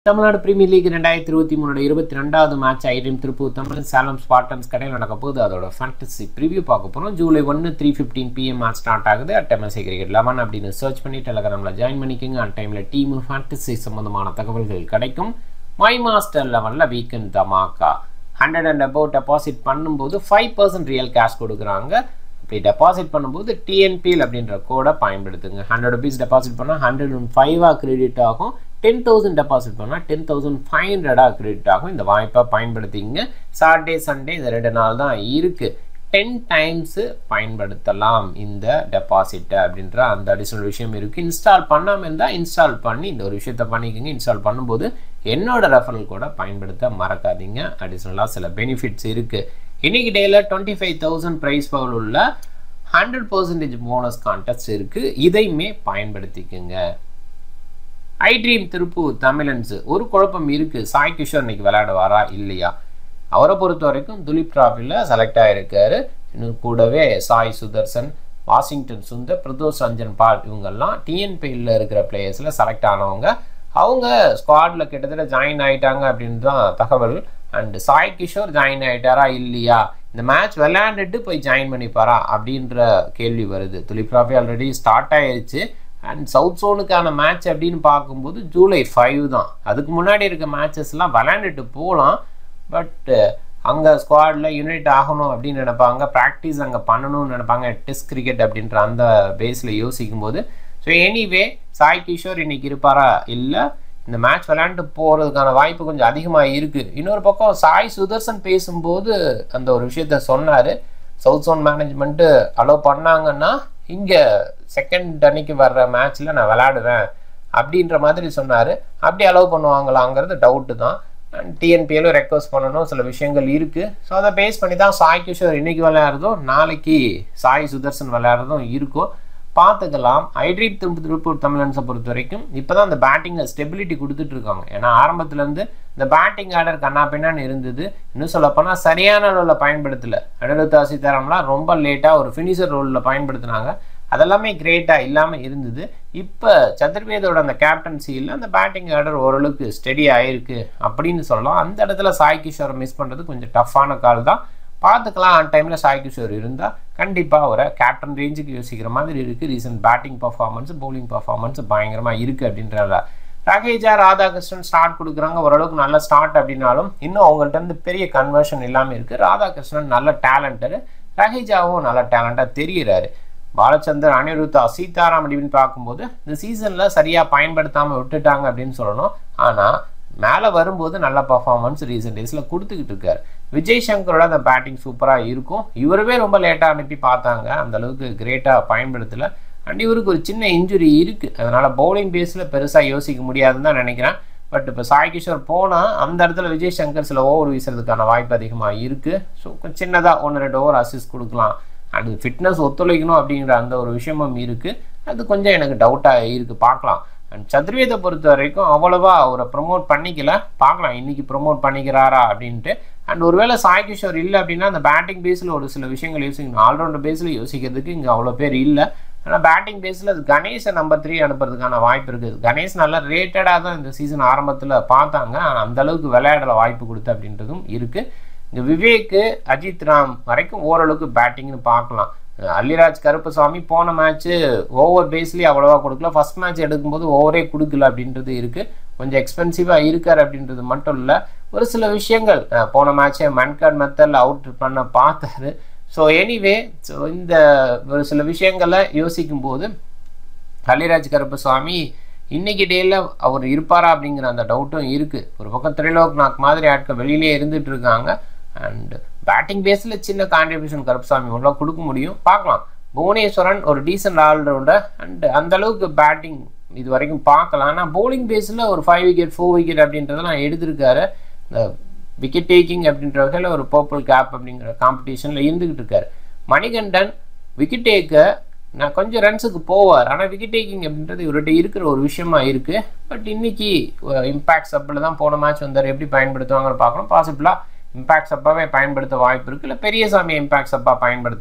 Tamil Nadu premier league ரெண்டாயிரத்தி இருபத்தி மூணோட இருபத்தி ரெண்டாவது மேட்ச் ஐடிஎம் திருப்பூர் தமிழ் சேலம் ஸ்பாட்டன்ஸ் கடையில் நடக்க போகுது அதோட ஃபேண்டசி ப்ரிவியூ பார்க்க போகிறோம் ஜூலை ஒன்று three fifteen PM match start ஆகுது அட் எம்எஸ்சி கிரிக்கெட் லெவன் அப்படின்னு சர்ச் பண்ணி டெலகிராமில் ஜாயின் பண்ணிக்கோங்க அட் டைமில் டீமு ஃபேண்டசி சம்மந்தமான தகவல்கள் கிடைக்கும் மை மாஸ்டர் லெவனில் weekend Dhamaka hundred and about deposit பண்ணும்போது ஃபைவ் பர்சன்ட் ரியல் கேஷ் கொடுக்குறாங்க அப்படி டெபாசிட் பண்ணும்போது டிஎன்பிஎல் அப்படின்ற கோடை பயன்படுத்துங்க ஹண்ட்ரட் ருபீஸ் டெபாசிட் பண்ணால் ஹண்ட்ரட் அண்ட் ஃபைவாக கிரெடிட் ஆகும் டென் தௌசண்ட் டெபாசிட் பண்ணால் டென் தௌசண்ட் ஃபைவ் ஹண்ட்ரடாக கிரெடிட் ஆகும் இந்த வாய்ப்பை பயன்படுத்திங்க சாட்டர்டே சண்டே இந்த ரெண்டு நாள் தான் இருக்குது டென் டைம்ஸு பயன்படுத்தலாம் இந்த டெபாசிட்டை அப்படின்ற அந்த அடிஷ்னல் விஷயம் இருக்குது இன்ஸ்டால் பண்ணாமல் இருந்தால் இன்ஸ்டால் பண்ணி இந்த ஒரு விஷயத்த பண்ணிக்கோங்க இன்ஸ்டால் பண்ணும்போது என்னோட ரெஃபரல் கூட பயன்படுத்த மறக்காதீங்க அடிஷ்னலாக சில பெனிஃபிட்ஸ் இருக்குது இன்னைக்கு டேயில் twenty five thousand prize power உள்ள ஹண்ட்ரட் பர்சன்டேஜ் போனஸ் கான்டெஸ்ட் இருக்குது இதையுமே பயன்படுத்திக்கோங்க ஐ ட்ரீம் திருப்பூர் தமிழன்ஸ் ஒரு குழப்பம் இருக்குது சாய் கிஷோர் இன்னைக்கு விளையாடுவாரா இல்லையா அவரை பொறுத்த வரைக்கும் துலீப் டிராஃபியில் செலக்ட் ஆகிருக்காரு இன்னும் கூடவே சாய் சுதர்சன் வாஷிங்டன் சுந்தர் பிரதோஷ் ரஞ்சன் பால் இவங்கெல்லாம் டிஎன்பியில் இருக்கிற பிளேயர்ஸில் செலக்ட் ஆனவங்க அவங்க ஸ்குவாடில் கிட்டத்தட்ட ஜாயின் ஆகிட்டாங்க அப்படின்னு தான் தகவல் அண்ட் சாய் கிஷோர் ஜாயின் ஆகிட்டாரா இல்லையா இந்த மேட்ச் விளையாண்டுட்டு போய் ஜாயின் பண்ணிப்பாரா அப்படின்ற கேள்வி வருது துலிப் டிராஃபி ஆல்ரெடி ஸ்டார்ட் ஆயிருச்சு அண்ட் சவுத் சோனுக்கான மேட்ச் அப்படின்னு பார்க்கும்போது ஜூலை ஃபைவ் தான் அதுக்கு முன்னாடி இருக்க மேட்சஸ்லாம் விளையாண்டுட்டு போகலாம் பட் அங்கே ஸ்குவாடில் யுனைட் ஆகணும் அப்படின்னு நினைப்பாங்க ப்ராக்டிஸ் அங்கே பண்ணணும்னு நினைப்பாங்க டெஸ்ட் கிரிக்கெட் அப்படின்ற அந்த பேஸில் யோசிக்கும் போது ஸோ எனிவே சாய் கிஷோர் இன்னைக்கு இருப்பாரா இல்லை இந்த மேட்ச் விளையாண்டு போகிறதுக்கான வாய்ப்பு கொஞ்சம் அதிகமாக இருக்குது இன்னொரு பக்கம் சாய் சுதர்சன் பேசும்போது அந்த ஒரு விஷயத்த சொன்னார் சவுத் சோன் மேனேஜ்மெண்ட்டு அலோவ் பண்ணாங்கன்னா இங்கே செகண்ட் அன்னைக்கு வர்ற மேட்ச்சில் நான் விளையாடுவேன் அப்படின்ற மாதிரி சொன்னார் அப்படி அலோவ் பண்ணுவாங்களாங்கிறது டவுட்டு தான் அண்ட் டிஎன்பிஎலும் ரெக்வஸ்ட் பண்ணணும் சில விஷயங்கள் இருக்குது ஸோ அதை பேஸ் பண்ணி தான் சாய் கிஷோர் இன்னைக்கு விளையாடுறதும் நாளைக்கு சாய் சுதர்சன் விளையாடுறதும் இருக்கும் பார்த்துக்கலாம் ஐட்ரீப் திரும்ப திருப்பூர் தமிழன்ஸை பொறுத்த வரைக்கும் இப்போ தான் அந்த பேட்டிங்கில் ஸ்டெபிலிட்டி கொடுத்துட்டு இருக்காங்க ஏன்னா ஆரம்பத்துலேருந்து இந்த பேட்டிங் ஆர்டர் கண்ணா பின்னான்னு இருந்தது இன்னும் சொல்லப்போனால் சரியான அளவில் பயன்படுத்தலை அனிருத்தா சீதாராம்லாம் ரொம்ப லேட்டாக ஒரு ஃபினிஷர் ரோலில் பயன்படுத்தினாங்க அதெல்லாமே கிரேட்டாக இல்லாமல் இருந்தது இப்போ சதுர்வேதோட அந்த கேப்டன்சியில் அந்த பேட்டிங் ஆர்டர் ஓரளவுக்கு ஸ்டெடி ஆயிருக்கு அப்படின்னு சொல்லலாம் அந்த இடத்துல சாய் கிஷோரை மிஸ் பண்ணுறது கொஞ்சம் டஃப்பான கால் தான் பார்த்துக்கலாம் அந்த டைமில் சாய் கிஷோர் இருந்தால் கண்டிப்பாக ஒரு கேப்டன் ரேஞ்சுக்கு யோசிக்கிற மாதிரி இருக்குது recent batting performance bowling performance பயங்கரமாக இருக்குது அப்படின்றத ரகேஜா ராதாகிருஷ்ணன் ஸ்டார்ட் கொடுக்குறாங்க ஓரளவுக்கு நல்ல ஸ்டார்ட் அப்படின்னாலும் இன்னும் அவங்கள்ட்ட இருந்து பெரிய கன்வர்ஷன் இல்லாமல் இருக்குது ராதாகிருஷ்ணன் நல்ல டேலண்டரு ரகேஜாவும் நல்ல டேலண்டாக தெரிகிறாரு பாலச்சந்தர் அனிருத்தா சீதாராம் அப்படின்னு பார்க்கும்போது இந்த சீசனில் சரியாக பயன்படுத்தாமல் விட்டுட்டாங்க அப்படின்னு சொல்லணும் ஆனால் மேலே வரும்போது நல்ல பர்ஃபார்மன்ஸ் ரீசெண்ட் டேஸில் கொடுத்துக்கிட்டு இருக்காரு விஜய் சங்கரோட அந்த பேட்டிங் சூப்பராக இருக்கும் இவரவே ரொம்ப லேட்டாக அனுப்பி பார்த்தாங்க அந்த அளவுக்கு கிரேட்டாக பயன்படுத்தலை அண்ட் இவருக்கு ஒரு சின்ன இன்ஜுரி இருக்குது அதனால் பவுலிங் பேஸில் பெருசாக யோசிக்க முடியாதுன்னு தான் நினைக்கிறேன் பட் இப்போ சாய் கிஷோர் போனால் அந்த இடத்துல விஜய் சங்கர் சில ஓவர் வீசுறதுக்கான வாய்ப்பு அதிகமாக இருக்குது ஸோ சின்னதாக ஒன்று ரெண்டு ஓவர் அசிஸ்ட் கொடுக்கலாம் அது ஃபிட்னஸ் ஒத்துழைக்கணும் அப்படிங்கிற அந்த ஒரு விஷயமும் இருக்குது அது கொஞ்சம் எனக்கு டவுட்டாக இருக்குது பார்க்கலாம் அண்ட் சத்ருவேதை பொறுத்த வரைக்கும் அவ்வளோவா அவரை ப்ரொமோட் பண்ணிக்கல பார்க்கலாம் இன்னைக்கு ப்ரொமோட் பண்ணிக்கிறாரா அப்படின்ட்டு அண்ட் ஒருவேளை சாய் கிஷோர் இல்லை அப்படின்னா அந்த பேட்டிங் பேஸில் ஒரு சில விஷயங்கள் யோசிக்கணும் ஆல்ரவுண்டர் பேஸில் யோசிக்கிறதுக்கு இங்கே அவ்வளோ பேர் இல்லை ஆனால் பேட்டிங் பேஸில் அது கணேஷை நம்பர் த்ரீ அனுப்புறதுக்கான வாய்ப்பு இருக்குது கணேஷ் நல்லா ரேட்டடாக தான் இந்த சீசன் ஆரம்பத்தில் பார்த்தாங்க ஆனால் அந்தளவுக்கு விளையாடல வாய்ப்பு கொடுத்து அப்படின்றதும் இருக்குது இங்கே விவேக்கு அஜித் ராம் வரைக்கும் ஓரளவுக்கு பேட்டிங்னு பார்க்கலாம் அல்லிராஜ் கருப்பசாமி போன மேட்ச்சு ஓவர் பேஸ்லேயே அவ்வளோவா கொடுக்கல ஃபஸ்ட் மேட்ச் எடுக்கும்போது ஓவரே கொடுக்கல அப்படின்றது இருக்குது கொஞ்சம் எக்ஸ்பென்சிவாக இருக்கார் அப்படின்றது மட்டும் இல்லை ஒரு சில விஷயங்கள் போன மேட்ச்சை மன்கார்ட் மெத்தடில் அவுட் பண்ண பார்த்தாரு ஸோ எனிவே ஸோ இந்த ஒரு சில விஷயங்களை யோசிக்கும் போது அல்லிராஜ் கருப்பசாமி இன்னைக்கு டேயில் அவர் இருப்பாரா அப்படிங்கிற அந்த டவுட்டும் இருக்குது ஒரு பக்கம் திரைலோக் நாக் மாதிரி ஆட்கள் வெளியிலே இருந்துட்டு இருக்காங்க அண்ட் பேட்டிங் பேஸில் சின்ன கான்ட்ரிபியூஷன் கருப்பசாமி உள்ள கொடுக்க முடியும் பார்க்கலாம் புவனேஸ்வரன் ஒரு டீசென்ட் ஆல்ரவுண்டர் அண்ட் அந்த அளவுக்கு பேட்டிங் இது வரைக்கும் பார்க்கலாம் ஆனால் பவுலிங் பேஸில் ஒரு ஃபைவ் விக்கெட் ஃபோர் விக்கெட் அப்படின்றதெல்லாம் எடுத்திருக்காரு இந்த விக்கெட் டேக்கிங் அப்படின்ற வகையில் ஒரு பர்பிள் கேப் அப்படிங்கிற காம்படிஷனில் இருந்துக்கிட்டு இருக்காரு மணிகண்டன் விக்கெட் டேக்க நான் கொஞ்சம் ரன்ஸுக்கு போவார் ஆனால் விக்கெட் டேக்கிங் அப்படின்றது இவர்கிட்ட இருக்கிற ஒரு விஷயமா இருக்குது பட் இன்னைக்கு இம்பேக்ட் சப்பில் தான் போன மேட்ச் வந்தார் எப்படி பயன்படுத்துவாங்கன்னு பார்க்கணும் பாசிபிளாக இம்பேக்ட் சப்பாவே பயன்படுத்த வாய்ப்பு இருக்குது இல்லை பெரிய சாமி இம்பேக்ட் சப்பா பயன்படுத்தலாம்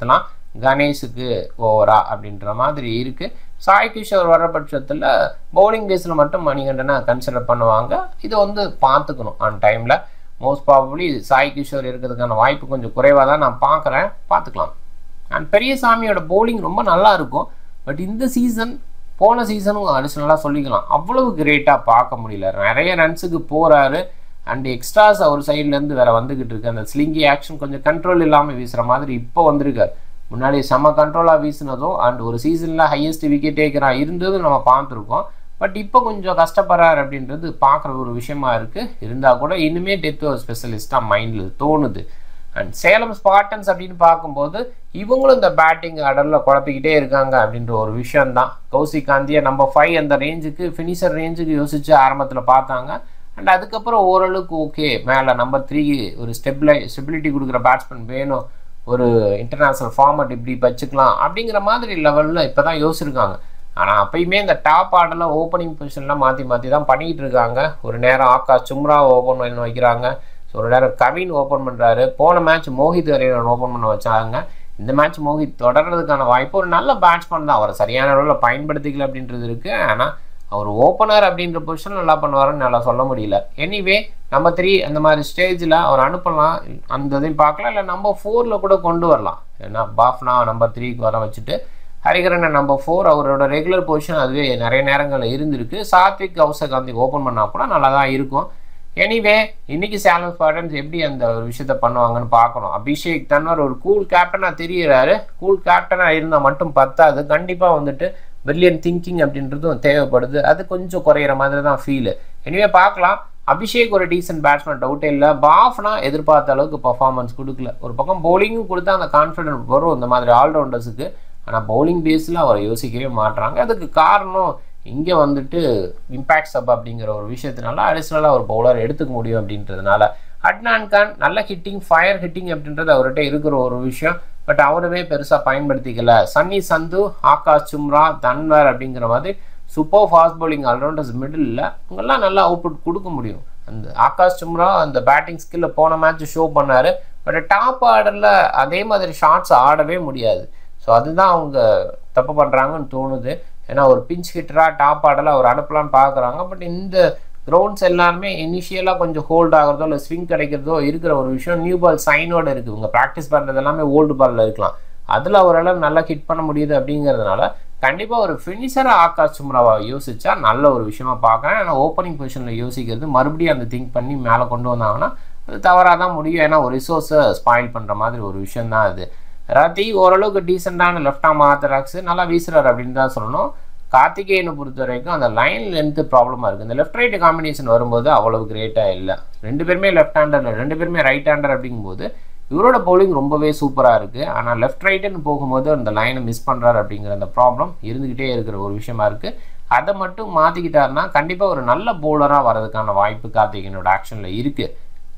கணேஷுக்கு ஓவரா அப்படின்ற மாதிரி இருக்குது சாய் கிஷோர் வர பட்சத்தில் பவுலிங் பேஸில் மட்டும் மணிகண்டனை கன்சிடர் பண்ணுவாங்க இதை வந்து பார்த்துக்கணும் ஆன் டைமில் மோஸ்ட் ப்ராபப்ளி சாய் கிஷோர் இருக்கிறதுக்கான வாய்ப்பு கொஞ்சம் குறைவாக தான் நான் பார்க்குறேன் பார்த்துக்கலாம் அண்ட் பெரியசாமியோட பவுலிங் ரொம்ப நல்லா இருக்கும் பட் இந்த சீசன் போன சீசனும் அடிஷ்னலாக சொல்லிக்கலாம் அவ்வளவு கிரேட்டாக பார்க்க முடியல நிறைய ரன்ஸுக்கு போகிறாரு அண்ட் எக்ஸ்ட்ராஸ் அவர் சைட்லேருந்து வேற வந்துக்கிட்டு இருக்கு அந்த ஸ்லிங்கி ஆக்ஷன் கொஞ்சம் கண்ட்ரோல் இல்லாமல் வீசுகிற மாதிரி இப்போ வந்திருக்காரு முன்னாடி செம்ம கண்ட்ரோலாக வீசினதும் அண்ட் ஒரு சீசனில் ஹையஸ்ட் விக்கெட் டேக்கராக இருந்ததும் நம்ம பார்த்துருக்கோம் பட் இப்போ கொஞ்சம் கஷ்டப்படுறாரு அப்படின்றது பார்க்குற ஒரு விஷயமா இருக்குது இருந்தால் கூட இனிமே டெத் ஒரு ஸ்பெஷலிஸ்ட்டாக மைண்டில் தோணுது அண்ட் சேலம் ஸ்பாட்டன்ஸ் அப்படின்னு பார்க்கும்போது இவங்களும் இந்த பேட்டிங் ஆர்டரில் குழப்பிக்கிட்டே இருக்காங்க அப்படின்ற ஒரு விஷயம்தான் கௌசிக் காந்தியை நம்பர் ஃபைவ் அந்த ரேஞ்சுக்கு ஃபினிஷர் ரேஞ்சுக்கு யோசிச்சு ஆரம்பத்தில் பார்த்தாங்க அண்ட் அதுக்கப்புறம் ஓரளவுக்கு ஓகே மேலே நம்பர் த்ரீ ஒரு ஸ்டெபிலை ஸ்டெபிலிட்டி கொடுக்குற பேட்ஸ்மேன் வேணும் ஒரு இன்டர்நேஷ்னல் ஃபார்மட் இப்படி வச்சுக்கலாம் அப்படிங்கிற மாதிரி லெவலில் இப்போ தான் யோசிச்சிருக்காங்க ஆனால் அப்பயுமே இந்த டாப் ஆர்டரில் ஓப்பனிங் பொசிஷன்லாம் மாற்றி மாற்றி தான் பண்ணிக்கிட்டு இருக்காங்க ஒரு நேரம் ஆகாஷ் சும்ரா ஓப்பன் பண்ணி வைக்கிறாங்க ஸோ ஒரு நேரம் கவின் ஓப்பன் பண்ணுறாரு போன மேட்ச் மோஹித் ஹரியன் ஓப்பன் பண்ண வச்சாங்க இந்த மேட்ச் மோஹித் தொடர்றதுக்கான வாய்ப்பு ஒரு நல்ல பேட்ஸ்மேன் தான் அவரை சரியான அளவில் பயன்படுத்திக்கல அப்படின்றது இருக்குது ஆனால் அவர் ஓப்பனர் அப்படின்ற பொசிஷன் நல்லா பண்ணுவாருன்னு நல்லா சொல்ல முடியல எனிவே நம்பர் த்ரீ அந்த மாதிரி ஸ்டேஜில் அவர் அனுப்பலாம் அந்த இதையும் பார்க்கலாம் இல்லை நம்பர் ஃபோரில் கூட கொண்டு வரலாம் ஏன்னா பாஃப்னா நம்பர் த்ரீக்கு வர வச்சுட்டு ஹரிகரனை நம்பர் ஃபோர் அவரோட ரெகுலர் பொசிஷன் அதுவே நிறைய நேரங்களில் இருந்திருக்கு சாத்விக் கௌசகாந்தி ஓப்பன் பண்ணால் கூட நல்லா தான் இருக்கும் எனிவே இன்னைக்கு சேலம் ஸ்பாட்டன்ஸ் எப்படி அந்த ஒரு விஷயத்த பண்ணுவாங்கன்னு பார்க்கணும் அபிஷேக் தன்வர் ஒரு கூல் கேப்டனாக தெரிகிறாரு கூல் கேப்டனாக இருந்தால் மட்டும் பத்தாது கண்டிப்பாக வந்துட்டு பிரில்லியன் திங்கிங் அப்படின்றதும் தேவைப்படுது அது கொஞ்சம் குறையிற மாதிரி தான் ஃபீலு எனிவே பார்க்கலாம் அபிஷேக் ஒரு டீசென்ட் பேட்ஸ்மேன் டவுட்டே இல்லை பாஃப்னா எதிர்பார்த்த அளவுக்கு பர்ஃபார்மன்ஸ் கொடுக்கல ஒரு பக்கம் பவுலிங்கும் கொடுத்தா அந்த கான்ஃபிடென்ட் வரும் இந்த மாதிரி ஆல்ரவுண்டர்ஸுக்கு ஆனால் பவுலிங் பேஸில் அவரை யோசிக்கவே மாட்டுறாங்க அதுக்கு காரணம் இங்கே வந்துட்டு இம்பேக்ட் சப் அப்படிங்கிற ஒரு விஷயத்தினால அடிஷ்னலாக ஒரு பவுலர் எடுத்துக்க முடியும் அப்படின்றதுனால அட்னான் கான் நல்ல ஹிட்டிங் ஃபயர் ஹிட்டிங் அப்படின்றது அவர்கிட்ட இருக்கிற ஒரு விஷயம் பட் அவருமே பெருசாக பயன்படுத்திக்கல சன்னி சந்து ஆகாஷ் சும்ரா தன்வர் அப்படிங்கிற மாதிரி super fast bowling allrounders middle இவங்கெல்லாம் நல்லா அவுட்புட் கொடுக்க முடியும் அந்த ஆகாஷ் சும்ரா அந்த பேட்டிங் ஸ்கில்ல போன மேட்ச் ஷோ பண்ணார் பட் டாப் ஆர்டரில் அதே மாதிரி ஷாட்ஸ் ஆடவே முடியாது ஸோ அதுதான் அவங்க தப்பு பண்ணுறாங்கன்னு தோணுது ஏன்னா ஒரு பிஞ்ச் ஹிட்டராக டாப் ஆர்டரில் அவர் அனுப்பலான்னு பார்க்குறாங்க பட் இந்த கிரவுண்ட்ஸ் எல்லாருமே இனிஷியலாக கொஞ்சம் ஹோல்ட் ஆகிறதோ இல்லை ஸ்விங் கிடைக்கிறதோ இருக்கிற ஒரு விஷயம் நியூ பால் சைனோட இருக்குது இவங்க ப்ராக்டிஸ் பண்ணுறது எல்லாமே ஓல்டு பாலில் இருக்கலாம் அதில் ஓரளவு நல்லா ஹிட் பண்ண முடியுது அப்படிங்கிறதுனால கண்டிப்பாக ஒரு ஃபினிஷராக ஆகாஷ் சும்ராவை யோசிச்சா நல்ல ஒரு விஷயமா பார்க்குறேன் ஏன்னா ஓப்பனிங் பொசிஷனில் யோசிக்கிறது மறுபடியும் அந்த திங்க் பண்ணி மேலே கொண்டு வந்தாங்கன்னா அது தவறாக தான் முடியும் ஏன்னா ஒரு ரிசோர்ஸை ஸ்பாயில் பண்ணுற மாதிரி ஒரு விஷயம் தான் அது ரத்தி ஓரளவுக்கு டீசெண்டான லெஃப்ட் ஆம் ஆர்த்தடாக்ஸ் நல்லா வீசுறாரு அப்படின்னு தான் சொல்லணும் கார்த்திகேயனை பொறுத்த வரைக்கும் அந்த லைன் லென்த்து ப்ராப்ளமாக இருக்குது இந்த லெஃப்ட் ரைட்டு காம்பினேஷன் வரும்போது அவ்வளவு கிரேட்டாக இல்லை ரெண்டு பேருமே லெஃப்ட் ஹேண்டர் ரெண்டு பேருமே ரைட் ஹேண்டர் அப்படிங்கும்போது இவரோட பவுலிங் ரொம்பவே சூப்பராக இருக்குது ஆனால் லெஃப்ட் ரைட்டுன்னு போகும்போது அந்த லைனை மிஸ் பண்ணுறாரு அப்படிங்கிற அந்த ப்ராப்ளம் இருந்துக்கிட்டே இருக்கிற ஒரு விஷயமா இருக்குது அதை மட்டும் மாற்றிக்கிட்டாருன்னா கண்டிப்பாக ஒரு நல்ல பவுலராக வரதுக்கான வாய்ப்பு கார்த்திகேயனோட ஆக்ஷனில் இருக்குது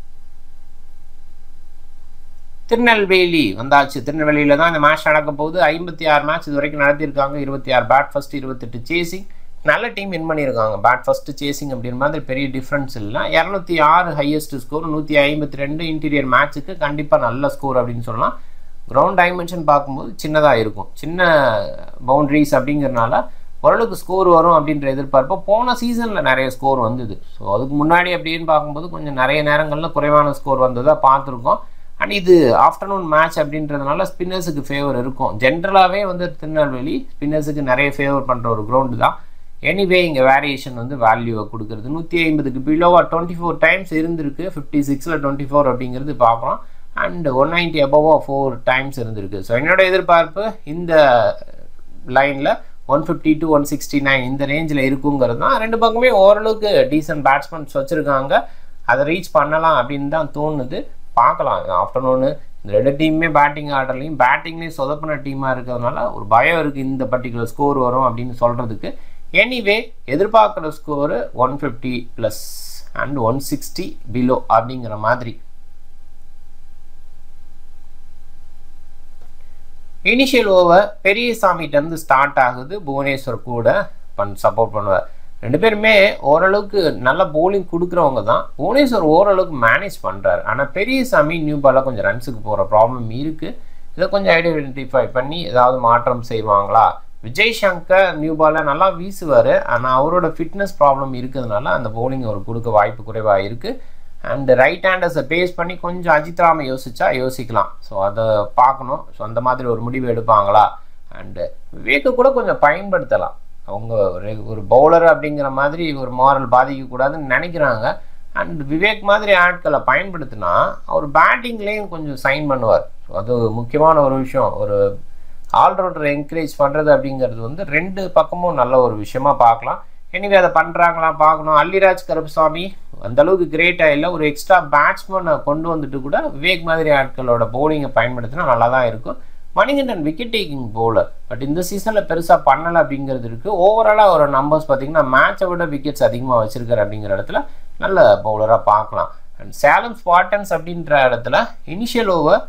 திருநெல்வேலி வந்தாச்சு திருநெல்வேலியில் தான் இந்த மேட்ச் நடக்க போகுது ஐம்பத்தி ஆறு மேட்ச் இது வரைக்கும் நடத்தியிருக்காங்க இருபத்தி ஆறு பேட் ஃபர்ஸ்ட் இருபத்தெட்டு சேசிங் நல்ல டீம் வின் பண்ணியிருக்காங்க பேட் ஃபஸ்ட்டு சேசிங் அப்படின்ற மாதிரி பெரிய டிஃப்ரென்ஸ் இல்லை இரநூத்தி ஆறு ஹையஸ்ட் ஸ்கோர் நூற்றி ஐம்பத்தி ரெண்டு இன்டீரியர் மேட்ச்சுக்கு கண்டிப்பாக நல்ல ஸ்கோர் அப்படின்னு சொல்லலாம் கிரவுண்ட் டைமென்ஷன் பார்க்கும்போது சின்னதாக இருக்கும் சின்ன பவுண்ட்ரிஸ் அப்படிங்கிறனால ஓரளவுக்கு ஸ்கோர் வரும் அப்படின்ற எதிர்பார்ப்பு போன சீசனில் நிறைய ஸ்கோர் வந்தது ஸோ அதுக்கு முன்னாடி அப்படின்னு பார்க்கும்போது கொஞ்சம் நிறைய நேரங்களில் குறைவான ஸ்கோர் வந்ததாக பார்த்துருக்கோம் அண்ட் இது ஆஃப்டர்நூன் மேட்ச் அப்படின்றதுனால ஸ்பின்னர்ஸுக்கு ஃபேவர் இருக்கும் ஜென்ரலாகவே வந்து திருநெல்வேலி ஸ்பின்னர்ஸுக்கு நிறைய ஃபேவர் பண்ணுற ஒரு கிரவுண்டு தான் எனிவே இங்கே வேரியேஷன் வந்து வேல்யூவை கொடுக்குறது நூற்றி ஐம்பதுக்கு பிலோவாக டுவெண்ட்டி ஃபோர் டைம்ஸ் இருந்திருக்கு ஃபிஃப்டி சிக்ஸில் டுவெண்ட்டி ஃபோர் அப்படிங்கிறது பார்க்குறோம் அண்ட் ஒன் நைன்ட்டி அபோவாக ஃபோர் டைம்ஸ் இருந்திருக்கு ஸோ என்னோட எதிர்பார்ப்பு இந்த லைனில் one fifty to one sixty nine இந்த ரேஞ்சில் இருக்குங்கிறது தான் ரெண்டு பக்கமே ஓரளவுக்கு டீசென்ட் பேட்ஸ்மேன்ஸ் வச்சுருக்காங்க அதை ரீச் பண்ணலாம் அப்படின்னு தான் தோணுது பார்க்கலாம் ஆஃப்டர்நூனு இந்த ரெண்டு டீமுமே பேட்டிங் ஆர்டர்லையும் பேட்டிங்லேயும் சொதப்பின டீமாக இருக்கிறதுனால ஒரு பயம் இருக்குது இந்த பர்டிகுலர் ஸ்கோர் வரும் அப்படின்னு சொல்கிறதுக்கு எனிவே எதிர்பார்க்குற score one fifty plus and one sixty below அப்படிங்கிற மாதிரி இனிஷியல் ஓவர் பெரியசாமிகிட்டேருந்து ஸ்டார்ட் ஆகுது புவனேஸ்வர் கூட பண் சப்போர்ட் பண்ணுவார் ரெண்டு பேருமே ஓரளவுக்கு நல்ல போலிங் கொடுக்குறவங்க தான் புவனேஸ்வர் ஓரளவுக்கு மேனேஜ் பண்ணுறாரு ஆனால் பெரியசாமி நியூ பாலாக கொஞ்சம் ரன்ஸுக்கு போகிற ப்ராப்ளம் இருக்குது இதை கொஞ்சம் ஐடென்டிஃபை பண்ணி ஏதாவது மாற்றம் செய்வாங்களா விஜய் சங்கர் நியூ பாலில் நல்லா வீசுவார் ஆனால் அவரோட ஃபிட்னஸ் ப்ராப்ளம் இருக்கிறதுனால அந்த பவுலிங் அவர் கொடுக்க வாய்ப்பு குறைவாக இருக்குது அண்ட் ரைட் ஹேண்டர்ஸை பேஸ் பண்ணி கொஞ்சம் அஜித் ராமை யோசிச்சா யோசிக்கலாம் ஸோ அதை பார்க்கணும் ஸோ அந்த மாதிரி ஒரு முடிவு எடுப்பாங்களா அண்டு விவேக்கு கூட கொஞ்சம் பயன்படுத்தலாம் அவங்க ஒரு ஒரு பவுலர் அப்படிங்கிற மாதிரி ஒரு மாரல் பாதிக்கக்கூடாதுன்னு நினைக்கிறாங்க அண்ட் விவேக் மாதிரி ஆட்களை பயன்படுத்தினா அவர் பேட்டிங்லேயும் கொஞ்சம் சைன் பண்ணுவார் ஸோ அது முக்கியமான ஒரு விஷயம் ஒரு ஆல்ரவுண்டரை என்கரேஜ் பண்ணுறது அப்படிங்கிறது வந்து ரெண்டு பக்கமும் நல்ல ஒரு விஷயமா பார்க்கலாம் எனிவே அதை பண்ணுறாங்களா பார்க்கணும் அல்லிராஜ் கருப்புசாமி அந்த அளவுக்கு கிரேட்டாக இல்லை ஒரு எக்ஸ்ட்ரா பேட்ஸ்மேனை கொண்டு வந்துட்டு கூட விவேக் மாதிரி ஆட்களோட பவுலிங்கை பயன்படுத்தினா நல்லா தான் இருக்கும் Manikandan wicket taking bowler but இந்த சீசனில் பெருசாக பண்ணலை அப்படிங்கிறது இருக்குது ஓவராலாக ஒரு நம்பர்ஸ் பார்த்தீங்கன்னா மேட்சை விட விக்கெட்ஸ் அதிகமாக வச்சிருக்காரு அப்படிங்கிற இடத்துல நல்ல பவுலராக பார்க்கலாம் அண்ட் சேலம் ஸ்பாட்டன்ஸ் அப்படின்ற இடத்துல இனிஷியல் ஓவர்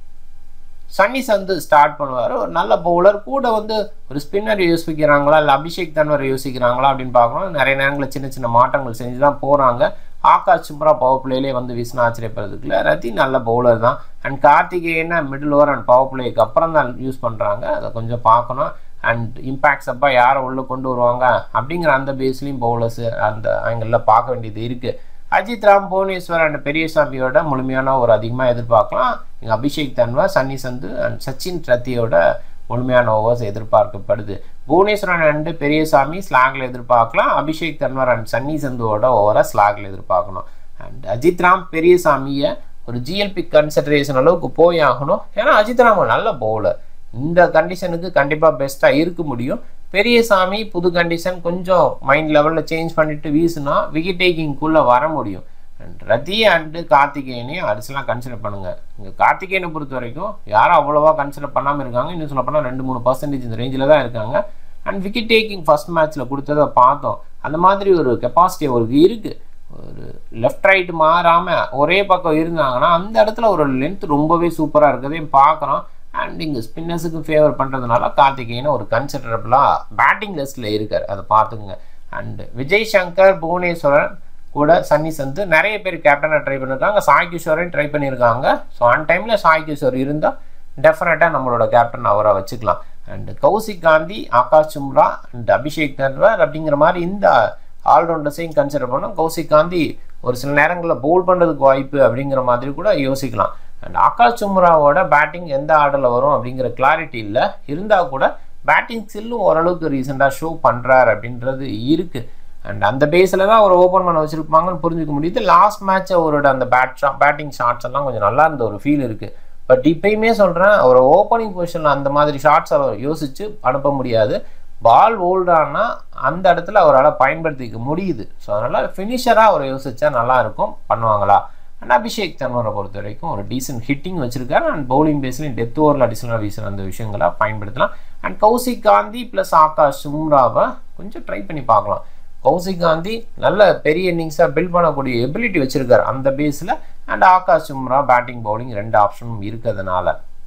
சன்னி சந்து ஸ்டார்ட் பண்ணுவார் ஒரு நல்ல பவுலர் கூட வந்து ஒரு ஸ்பின்னர் யோசிக்கிறாங்களா இல்லை அபிஷேக் தன்வர் யோசிக்கிறாங்களா அப்படின்னு பார்க்கணும் நிறைய நேரங்களில் சின்ன சின்ன மாற்றங்கள் செஞ்சு தான் போகிறாங்க ஆகாஷ் சுப்ரா பவர் பிளேலே வந்து வீசினா ஆச்சரியப்படுறதுக்குல ரத்தி நல்ல பவுலர் தான் அண்ட் கார்த்திகேயனை மிடில் ஓவர் அண்ட் பவர் பிளேக்கு அப்புறம் தான் யூஸ் பண்ணுறாங்க அதை கொஞ்சம் பார்க்கணும் அண்ட் இம்பேக்ட்ஸ் அப்பா யாரை உள்ளே கொண்டு வருவாங்க அப்படிங்கிற அந்த பேஸ்லேயும் பவுலர்ஸ் அந்த ஆங்கிளில் பார்க்க வேண்டியது இருக்குது அஜித் ராம் புவனேஸ்வர் அண்ட் பெரியசாமியோட முழுமையான ஒரு அதிகமாக எதிர்பார்க்கலாம் இங்கே அபிஷேக் தன்வா சன்னி சந்து அண்ட் சச்சின் ரத்தியோட முழுமையான ஓவர்ஸ் எதிர்பார்க்கப்படுது புவனேஸ்வரன் அண்ட் பெரியசாமி ஸ்லாகில் எதிர்பார்க்கலாம் அபிஷேக் தன்வர் அண்ட் சன்னி சந்துவோட ஓவரை ஸ்லாகில் எதிர்பார்க்கணும் அண்ட் அஜித் ராம் பெரியசாமியை ஒரு ஜிஎல்பி கன்சிடரேஷன் அளவுக்கு போய் ஆகணும் ஏன்னா அஜித் ராம் நல்ல பவுலர் இந்த கண்டிஷனுக்கு கண்டிப்பாக பெஸ்ட்டாக இருக்க முடியும் பெரியசாமி புது கண்டிஷன் கொஞ்சம் மைண்ட் லெவலில் சேஞ்ச் பண்ணிட்டு வீசுனா விக்கெட் டேக்கிங்குள்ளே வர முடியும் அண்ட் ரதி அண்டு கார்த்திகேயனையும் அரிசெல்லாம் கன்சிடர் பண்ணுங்க இங்கே கார்த்திகேயனை பொறுத்த வரைக்கும் யாரும் அவ்வளோவா கன்சிடர் பண்ணாமல் இருக்காங்க இன்னும் சொல்ல போனால் ரெண்டு மூணு பர்சன்டேஜ் இந்த ரேஞ்சில் தான் இருக்காங்க அண்ட் விக்கெட் டேக்கிங் ஃபர்ஸ்ட் மேட்ச்சில் கொடுத்ததை பார்த்தோம் அந்த மாதிரி ஒரு கெப்பாசிட்டி அவருக்கு இருக்குது ஒரு லெஃப்ட் ரைட் மாறாமல் ஒரே பக்கம் இருந்தாங்கன்னா அந்த இடத்துல ஒரு லென்த் ரொம்பவே சூப்பராக இருக்கிறதையும் பார்க்குறோம் அண்ட் இங்கே ஸ்பின்னர்ஸுக்கு ஃபேவர் பண்ணுறதுனால கார்த்திகேயனை ஒரு கன்சிடரபிளாக பேட்டிங் லிஸ்ட்டில் இருக்கார் அதை பார்த்துக்குங்க அண்ட் விஜய் சங்கர் புவனேஸ்வரன் கூட சன்னி சந்து நிறைய பேர் கேப்டனை ட்ரை பண்ணியிருக்காங்க சாய் கிஷோரையும் ட்ரை பண்ணியிருக்காங்க ஸோ ஆன் டைமில் சாய் கிஷோர் இருந்தால் டெஃபினட்டாக நம்மளோட கேப்டன் அவரை வச்சுக்கலாம் அண்ட் கௌசிக் காந்தி ஆகாஷ் சும்ரா அண்ட் அபிஷேக் தன்வர் அப்படிங்கிற மாதிரி இந்த ஆல்ரவுண்டர்ஸையும் கன்சிடர் பண்ணோம் கௌசிக் காந்தி ஒரு சில நேரங்களில் பவுல் பண்ணுறதுக்கு வாய்ப்பு அப்படிங்கிற மாதிரி கூட யோசிக்கலாம் அண்ட் ஆகாஷ் சும்ராவோட பேட்டிங் எந்த ஆர்டரில் வரும் அப்படிங்கிற கிளாரிட்டி இல்லை இருந்தால் கூட பேட்டிங் ஸ்கில்லும் ஓரளவுக்கு ரீசெண்டாக ஷோ பண்ணுறாரு அப்படின்றது இருக்குது அண்ட் அந்த பேஸில் தான் அவர் ஓப்பன் பண்ண வச்சுருப்பாங்கன்னு புரிஞ்சுக்க முடியுது லாஸ்ட் மேட்ச் அவரோட அந்த பேட் ஷா பேட்டிங் ஷாட்ஸ் எல்லாம் கொஞ்சம் நல்லா இருந்த ஒரு ஃபீல் இருக்குது பட் இப்பயுமே சொல்கிறேன் அவர் ஓப்பனிங் பொசிஷனில் அந்த மாதிரி ஷாட்ஸ் அவர் யோசித்து அனுப்ப முடியாது பால் ஓல்டானா அந்த இடத்துல அவரால் பயன்படுத்திக்க முடியுது ஸோ அதனால் ஃபினிஷராக அவர் யோசிச்சா நல்லா இருக்கும் பண்ணுவாங்களா அண்ட் அபிஷேக் தன்வரை பொறுத்த வரைக்கும் ஒரு டீசென்ட் ஹிட்டிங் வச்சிருக்காரு அண்ட் பவுலிங் பேஸ்லையும் டெத் ஓவரில் அடிஷனலாக வீசுகிற அந்த விஷயங்களை பயன்படுத்தலாம் அண்ட் கௌசிக் காந்தி ப்ளஸ் ஆகாஷ் சும்ராவை கொஞ்சம் ட்ரை பண்ணி பார்க்கலாம் கௌசிக் காந்தி நல்ல பெரிய இன்னிங்ஸாக பில்ட் பண்ணக்கூடிய எபிலிட்டி வச்சிருக்காரு அந்த பேஸில் and Aakash Sumra batting bowling ரெண்டு ஆப்ஷனும் இருக்கிறதுனால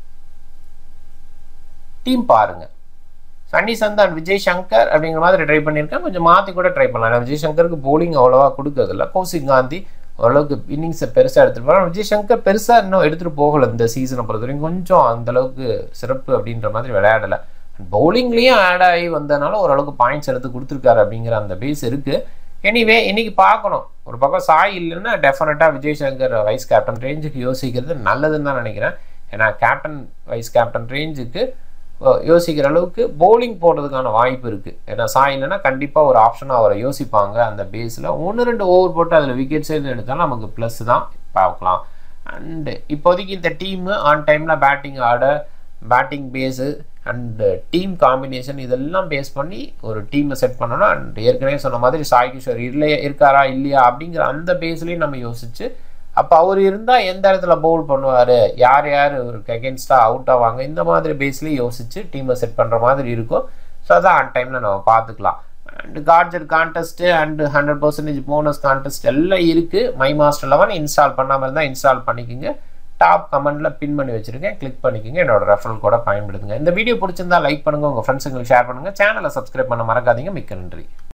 டீம் பாருங்க சன்னி சந்த் அண்ட் விஜய் சங்கர் அப்படிங்கிற மாதிரி ட்ரை பண்ணியிருக்கேன் கொஞ்சம் மாற்றி கூட ட்ரை பண்ணலாம் விஜய் சங்கருக்கு பவுலிங் அவ்வளோவா கொடுக்கறதில்ல கௌசிக் காந்தி ஓரளவுக்கு இன்னிங்ஸை பெருசாக எடுத்துகிட்டு போகிறான் விஜய் சங்கர் பெருசாக இன்னும் எடுத்துகிட்டு போகலை இந்த சீசனை பொறுத்த வரைக்கும் கொஞ்சம் அந்தளவுக்கு சிறப்பு அப்படின்ற மாதிரி விளையாடலை பவுலிங்லேயும் ஆட் ஆகி வந்ததுனால ஓரளவுக்கு பாயிண்ட்ஸ் எடுத்து கொடுத்துருக்காரு அப்படிங்கிற அந்த பேஸ் இருக்குது எனிவே இன்னைக்கு பார்க்கணும் ஒரு பக்கம் சாய் இல்லைன்னா டெஃபினட்டாக விஜய் சங்கர் வைஸ் கேப்டன் ரேஞ்சுக்கு யோசிக்கிறது நல்லதுன்னு தான் நினைக்கிறேன் ஏன்னா கேப்டன் வைஸ் கேப்டன் ரேஞ்சுக்கு யோசிக்கிற அளவுக்கு பவுலிங் போடுறதுக்கான வாய்ப்பு இருக்குது ஏன்னா சாய் இல்லைன்னா கண்டிப்பாக ஒரு ஆப்ஷனாக அவரை யோசிப்பாங்க அந்த பேஸில் ஒன்று ரெண்டு ஓவர் போட்டு அதில் விக்கெட்ஸ் எதுவும் எடுத்தாலும் நமக்கு ப்ளஸ் தான் பார்க்கலாம் அண்டு இப்போதைக்கு இந்த டீமு ஆன் டைமில் பேட்டிங் ஆட batting base and team combination இதெல்லாம் பேஸ் பண்ணி ஒரு டீமை செட் பண்ணணும் அண்ட் ஏற்கனவே சொன்ன மாதிரி சாய் கிஷோர் இல்லையா இருக்காரா இல்லையா அப்படிங்கிற அந்த பேஸ்லேயும் நம்ம யோசிச்சு அப்போ அவர் இருந்தால் எந்த இடத்துல பவுல் பண்ணுவார் யார் யார் இவருக்கு அகேன்ஸ்டாக அவுட் ஆவாங்க இந்த மாதிரி பேஸ்லேயும் யோசிச்சு டீமை செட் பண்ணுற மாதிரி இருக்கும் ஸோ அதான் ஆன் டைமில் நம்ம பார்த்துக்கலாம் அண்ட் கார்ஜர் contest and hundred percentage bonus contest எல்லாம் இருக்குது மை மாஸ்டர் லெவன் இன்ஸ்டால் பண்ணாமல் இருந்தால் இன்ஸ்டால் பண்ணிக்கோங்க டாப் கமெண்ட்டில் பின் பண்ணி வச்சுருக்கேன் கிளிக் பண்ணிக்கோங்க என்னோட ரெஃபரல் கூட பயன்படுத்துங்க இந்த வீடியோ பிடிச்சிருந்தா லைக் பண்ணுங்கள் உங்கள் ஃப்ரெண்ட்ஸுங்களுக்கு ஷேர் பண்ணுங்கள் சேனலை சப்ஸ்கிரைப் பண்ண மறக்காதீங்க மிக்க நன்றி